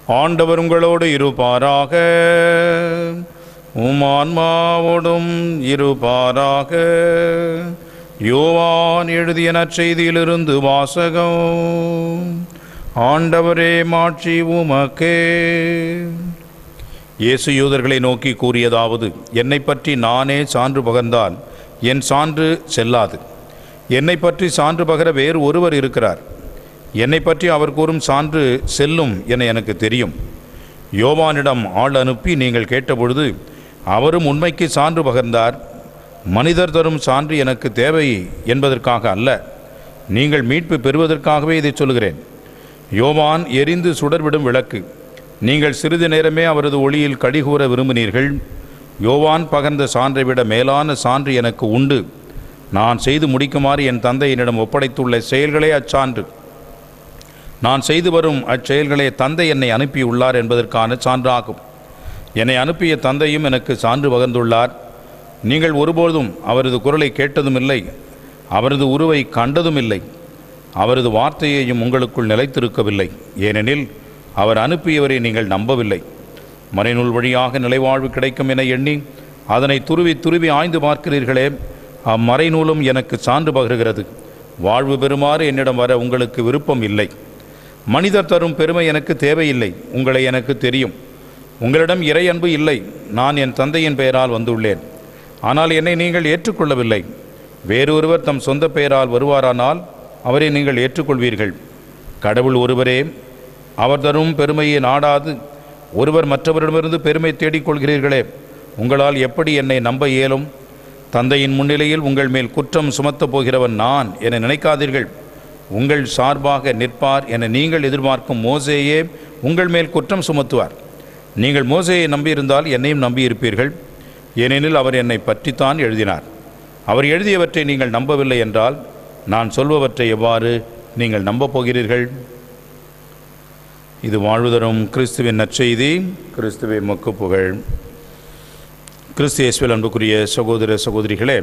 ஆண்டவர் உங்களோடு இருப்பாராக உம் ஆன்மாவோடும் இருப்பாராக யோவான் எழுதிய நற்செய்தியிலிருந்து வாசகம் ஆண்டவரே மாட்சி உமக்கே இயேசு யூதர்களை நோக்கி கூறியதாவது என்னை பற்றி நானே சான்று பகர்ந்தால் என் சான்று செல்லாது என்னை பற்றி சான்று பகர வேறு ஒருவர் இருக்கிறார் என்னை பற்றி அவர் கூறும் சான்று செல்லும் என எனக்கு தெரியும் யோவானிடம் ஆள் அனுப்பி நீங்கள் கேட்டபொழுது அவரும் உண்மைக்கு சான்று பகர்ந்தார் மனிதர் தரும் சான்று எனக்கு தேவை என்பதற்காக அல்ல நீங்கள் மீட்பு பெறுவதற்காகவே இதை சொல்கிறேன் யோவான் எரிந்து சுடர்விடும் விளக்கு நீங்கள் சிறிது நேரமே அவரது ஒளியில் கடிகூற விரும்பினீர்கள் யோவான் பகர்ந்த சான்றை விட மேலான சான்று எனக்கு உண்டு நான் செய்து முடிக்குமாறு என் தந்தை என்னிடம் ஒப்படைத்துள்ள செயல்களே அச்சான்று நான் செய்து வரும் அச்செயல்களே தந்தை என்னை அனுப்பியுள்ளார் என்பதற்கான சான்றாகும் என்னை அனுப்பிய தந்தையும் எனக்கு சான்று பகர்ந்துள்ளார் நீங்கள் ஒருபோதும் அவரது குரலை கேட்டதும் இல்லை அவரது உருவை கண்டதும் இல்லை அவரது வார்த்தையையும் உங்களுக்குள் நிலைத்திருக்கவில்லை ஏனெனில் அவர் அனுப்பியவரை நீங்கள் நம்பவில்லை மறைநூல் வழியாக நிலைவாழ்வு கிடைக்கும் என எண்ணி அதனை துருவி துருவி ஆய்ந்து பார்க்கிறீர்களே அம்மறைநூலும் எனக்கு சான்று பகருகிறது வாழ்வு பெறுமாறு என்னிடம் வர உங்களுக்கு விருப்பம் இல்லை மனிதர் தரும் பெருமை எனக்கு தேவையில்லை உங்களை எனக்கு தெரியும் உங்களிடம் இறை அன்பு இல்லை நான் என் தந்தையின் பெயரால் வந்துள்ளேன் ஆனால் என்னை நீங்கள் ஏற்றுக்கொள்ளவில்லை வேறொருவர் தம் சொந்த பெயரால் வருவாரானால் அவரை நீங்கள் ஏற்றுக்கொள்வீர்கள் கடவுள் ஒருவரே அவர் தரும் பெருமையை நாடாது ஒருவர் மற்றவரிடமிருந்து பெருமை தேடிக்கொள்கிறீர்களே உங்களால் எப்படி என்னை நம்ப இயலும் தந்தையின் முன்னிலையில் உங்கள் மேல் குற்றம் சுமத்தப் போகிறவன் நான் என நினைக்காதீர்கள் உங்கள் சார்பாக நிற்பார் என நீங்கள் எதிர்பார்க்கும் மோசேயே உங்கள் மேல் குற்றம் சுமத்துவார் நீங்கள் மோசேயை நம்பியிருந்தால் என்னையும் நம்பியிருப்பீர்கள் ஏனெனில் அவர் என்னை பற்றித்தான் எழுதினார் அவர் எழுதியவற்றை நீங்கள் நம்பவில்லை என்றால் நான் சொல்பவற்றை எவ்வாறு நீங்கள் நம்பப் போகிறீர்கள் இது வாழ்வு தரும் கிறிஸ்துவின் நற்செய்தி கிறிஸ்துவை மொக்கு புகழ் கிறிஸ்து இயேசுவில் அன்புக்குரிய சகோதர சகோதரிகளே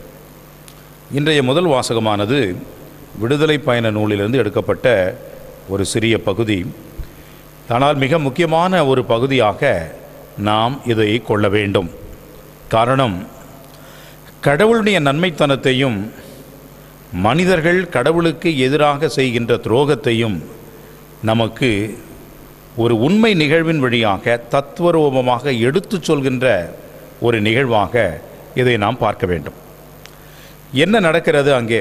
இன்றைய முதல் வாசகமானது விடுதலை பயண நூலிலிருந்து எடுக்கப்பட்ட ஒரு சிறிய பகுதி ஆனால் மிக முக்கியமான ஒரு பகுதியாக நாம் இதை கொள்ள வேண்டும் காரணம் கடவுளுடைய நன்மைத்தனத்தையும் மனிதர்கள் கடவுளுக்கு எதிராக செய்கின்ற துரோகத்தையும் நமக்கு ஒரு உண்மை நிகழ்வின் வழியாக தத்துவரூபமாக எடுத்துச் சொல்கின்ற ஒரு நிகழ்வாக இதை நாம் பார்க்க வேண்டும் என்ன நடக்கிறது அங்கே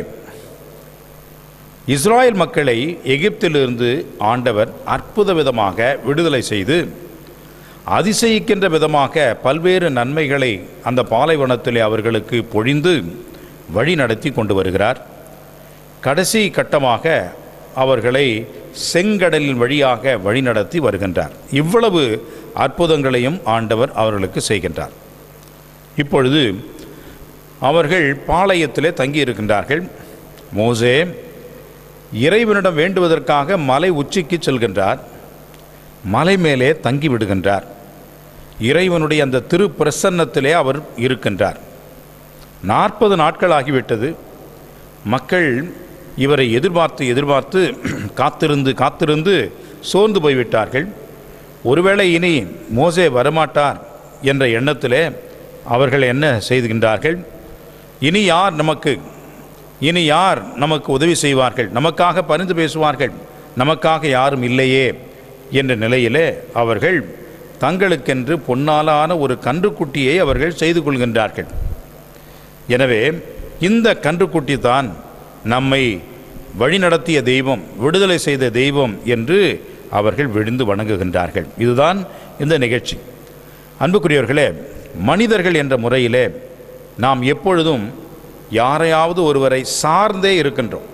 இஸ்ராயல் மக்களை எகிப்திலிருந்து ஆண்டவர் அற்புத விதமாக விடுதலை செய்து அதிசயிக்கின்ற விதமாக பல்வேறு நன்மைகளை அந்த பாலைவனத்திலே அவர்களுக்கு பொழிந்து வழி நடத்தி கொண்டு வருகிறார் கடைசி கட்டமாக அவர்களை செங்கடலின் வழியாக வழிநடத்தி வருகின்றார் இவ்வளவு அற்புதங்களையும் ஆண்டவர் அவர்களுக்கு செய்கின்றார் இப்பொழுது அவர்கள் பாளையத்திலே தங்கியிருக்கின்றார்கள் மோசே இறைவனிடம் வேண்டுவதற்காக மலை உச்சிக்கு செல்கின்றார் மலை மேலே தங்கி விடுகின்றார் இறைவனுடைய அந்த திரு பிரசன்னத்திலே அவர் இருக்கின்றார் நாற்பது நாட்கள் ஆகிவிட்டது மக்கள் இவரை எதிர்பார்த்து எதிர்பார்த்து காத்திருந்து காத்திருந்து சோர்ந்து போய்விட்டார்கள் ஒருவேளை இனி மோசே வரமாட்டார் என்ற எண்ணத்திலே அவர்கள் என்ன செய்கின்றார்கள் இனி யார் நமக்கு இனி யார் நமக்கு உதவி செய்வார்கள் நமக்காக பரிந்து பேசுவார்கள் நமக்காக யாரும் இல்லையே என்ற நிலையிலே அவர்கள் தங்களுக்கென்று பொன்னாலான ஒரு கன்றுக்குட்டியை அவர்கள் செய்து கொள்கின்றார்கள் எனவே இந்த கன்றுக்குட்டி தான் நம்மை வழிநடத்திய தெய்வம் விடுதலை செய்த தெய்வம் என்று அவர்கள் விழுந்து வணங்குகின்றார்கள் இதுதான் இந்த நிகழ்ச்சி அன்புக்குரியவர்களே மனிதர்கள் என்ற முறையிலே நாம் எப்பொழுதும் யாரையாவது ஒருவரை சார்ந்தே இருக்கின்றோம்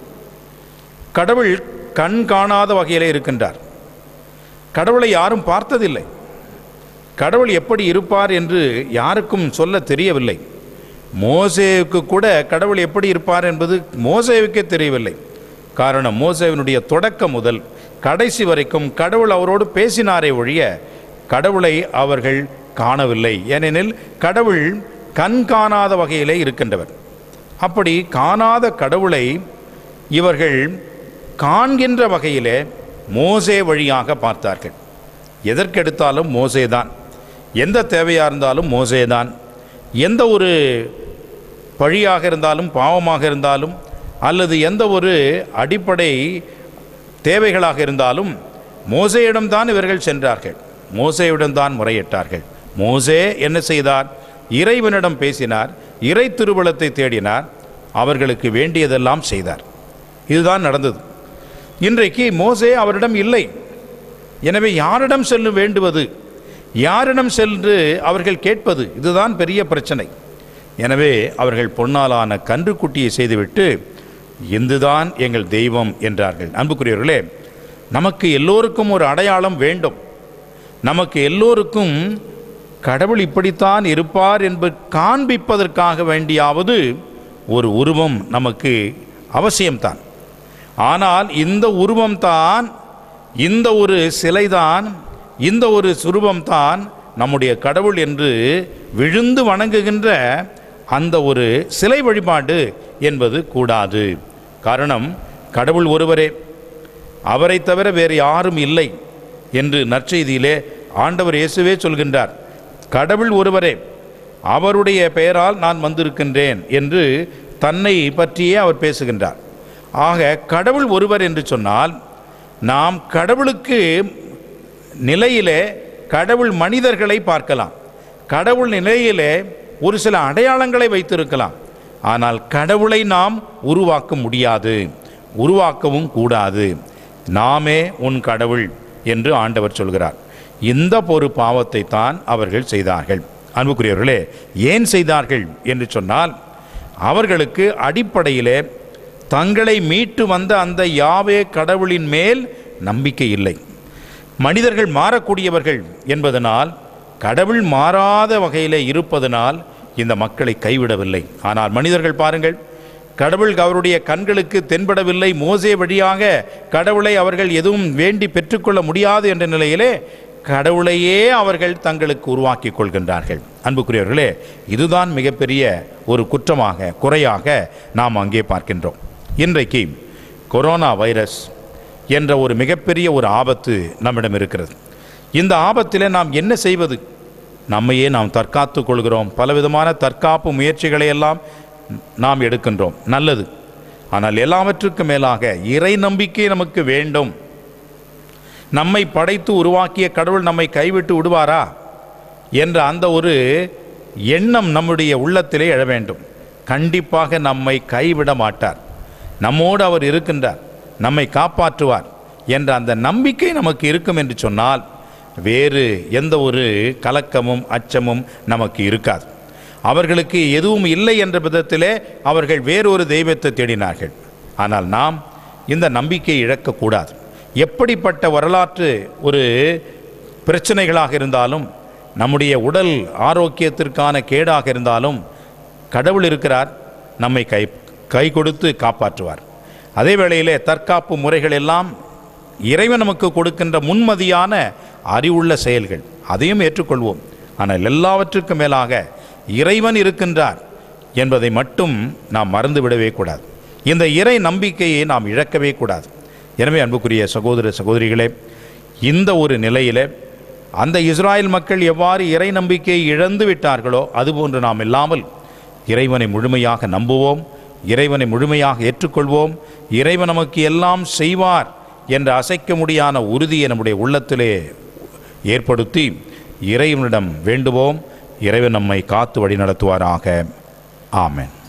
கடவுள் கண் காணாத வகையிலே இருக்கின்றார் கடவுளை யாரும் பார்த்ததில்லை கடவுள் எப்படி இருப்பார் என்று யாருக்கும் சொல்ல தெரியவில்லை மோசேவுக்கு கூட கடவுள் எப்படி இருப்பார் என்பது மோசேவுக்கே தெரியவில்லை காரணம் மோசேவினுடைய தொடக்கம் முதல் கடைசி வரைக்கும் கடவுள் அவரோடு பேசினாரே ஒழிய கடவுளை அவர்கள் காணவில்லை ஏனெனில் கடவுள் கண் காணாத வகையிலே இருக்கின்றவர் அப்படி காணாத கடவுளை இவர்கள் காண்கின்ற வகையிலே மோசே வழியாக பார்த்தார்கள் எதற்கெடுத்தாலும் மோசே தான் எந்த தேவையாக இருந்தாலும் மோசே தான் எந்த ஒரு பழியாக இருந்தாலும் பாவமாக இருந்தாலும் அல்லது எந்த ஒரு அடிப்படை தேவைகளாக இருந்தாலும் மோசேயிடம்தான் இவர்கள் சென்றார்கள் மோசேயிடம்தான் முறையிட்டார்கள் மோசே என்ன செய்தார் இறைவனிடம் பேசினார் இறை திருவளத்தை தேடினார் அவர்களுக்கு வேண்டியதெல்லாம் செய்தார் இதுதான் நடந்தது இன்றைக்கு மோசே அவரிடம் இல்லை எனவே யாரிடம் செல்ல வேண்டுவது யாரிடம் சென்று அவர்கள் கேட்பது இதுதான் பெரிய பிரச்சனை எனவே அவர்கள் பொன்னாலான கன்றுக்குட்டியை செய்துவிட்டு இந்துதான் எங்கள் தெய்வம் என்றார்கள் அன்புக்குரியவர்களே நமக்கு எல்லோருக்கும் ஒரு அடையாளம் வேண்டும் நமக்கு எல்லோருக்கும் கடவுள் இப்படித்தான் இருப்பார் என்பது காண்பிப்பதற்காக வேண்டியாவது ஒரு உருவம் நமக்கு அவசியம்தான் ஆனால் இந்த உருவம்தான் இந்த ஒரு சிலைதான் இந்த ஒரு சுரூபம்தான் நம்முடைய கடவுள் என்று விழுந்து வணங்குகின்ற அந்த ஒரு சிலை வழிபாடு என்பது கூடாது காரணம் கடவுள் ஒருவரே அவரை தவிர வேறு யாரும் இல்லை என்று நற்செய்தியிலே ஆண்டவர் இயேசுவே சொல்கின்றார் கடவுள் ஒருவரே அவருடைய பெயரால் நான் வந்திருக்கின்றேன் என்று தன்னை பற்றியே அவர் பேசுகின்றார் ஆக கடவுள் ஒருவர் என்று சொன்னால் நாம் கடவுளுக்கு நிலையிலே கடவுள் மனிதர்களை பார்க்கலாம் கடவுள் நிலையிலே ஒரு சில அடையாளங்களை வைத்திருக்கலாம் ஆனால் கடவுளை நாம் உருவாக்க முடியாது உருவாக்கவும் கூடாது நாமே உன் கடவுள் என்று ஆண்டவர் சொல்கிறார் இந்த ஒரு பாவத்தை தான் அவர்கள் செய்தார்கள் அன்புக்குரியவர்களே ஏன் செய்தார்கள் என்று சொன்னால் அவர்களுக்கு அடிப்படையிலே தங்களை மீட்டு வந்த அந்த யாவே கடவுளின் மேல் நம்பிக்கை இல்லை மனிதர்கள் மாறக்கூடியவர்கள் என்பதனால் கடவுள் மாறாத வகையிலே இருப்பதனால் இந்த மக்களை கைவிடவில்லை ஆனால் மனிதர்கள் பாருங்கள் கடவுள் அவருடைய கண்களுக்கு தென்படவில்லை மோசே வழியாக கடவுளை அவர்கள் எதுவும் வேண்டி பெற்றுக்கொள்ள முடியாது என்ற நிலையிலே கடவுளையே அவர்கள் தங்களுக்கு உருவாக்கி கொள்கின்றார்கள் அன்புக்குரியவர்களே இதுதான் மிகப்பெரிய ஒரு குற்றமாக குறையாக நாம் அங்கே பார்க்கின்றோம் இன்றைக்கு கொரோனா வைரஸ் என்ற ஒரு மிகப்பெரிய ஒரு ஆபத்து நம்மிடம் இருக்கிறது இந்த ஆபத்திலே நாம் என்ன செய்வது நம்மையே நாம் தற்காத்து கொள்கிறோம் பலவிதமான தற்காப்பு முயற்சிகளை எல்லாம் நாம் எடுக்கின்றோம் நல்லது ஆனால் எல்லாவற்றுக்கும் மேலாக இறை நம்பிக்கை நமக்கு வேண்டும் நம்மை படைத்து உருவாக்கிய கடவுள் நம்மை கைவிட்டு விடுவாரா என்ற அந்த ஒரு எண்ணம் நம்முடைய உள்ளத்திலே எழ வேண்டும் கண்டிப்பாக நம்மை கைவிட மாட்டார் நம்மோடு அவர் இருக்கின்றார் நம்மை காப்பாற்றுவார் என்ற அந்த நம்பிக்கை நமக்கு இருக்கும் என்று சொன்னால் வேறு எந்த ஒரு கலக்கமும் அச்சமும் நமக்கு இருக்காது அவர்களுக்கு எதுவும் இல்லை என்ற விதத்திலே அவர்கள் வேறொரு தெய்வத்தை தேடினார்கள் ஆனால் நாம் இந்த நம்பிக்கையை இழக்கக்கூடாது எப்படிப்பட்ட வரலாற்று ஒரு பிரச்சனைகளாக இருந்தாலும் நம்முடைய உடல் ஆரோக்கியத்திற்கான கேடாக இருந்தாலும் கடவுள் இருக்கிறார் நம்மை கை கை கொடுத்து காப்பாற்றுவார் அதே வேளையிலே தற்காப்பு முறைகள் எல்லாம் இறைவன் நமக்கு கொடுக்கின்ற முன்மதியான அறிவுள்ள செயல்கள் அதையும் ஏற்றுக்கொள்வோம் ஆனால் எல்லாவற்றுக்கும் மேலாக இறைவன் இருக்கின்றார் என்பதை மட்டும் நாம் மறந்துவிடவே கூடாது இந்த இறை நம்பிக்கையை நாம் இழக்கவே கூடாது எனவே அன்புக்குரிய சகோதர சகோதரிகளே இந்த ஒரு நிலையிலே அந்த இஸ்ராயல் மக்கள் எவ்வாறு இறை நம்பிக்கையை இழந்து விட்டார்களோ அதுபோன்று நாம் இல்லாமல் இறைவனை முழுமையாக நம்புவோம் இறைவனை முழுமையாக ஏற்றுக்கொள்வோம் இறைவன் நமக்கு எல்லாம் செய்வார் என்ற அசைக்க முடியாத உறுதியை நம்முடைய உள்ளத்திலே ஏற்படுத்தி இறைவனிடம் வேண்டுவோம் இறைவன் நம்மை காத்து வழி நடத்துவாராக ஆமென்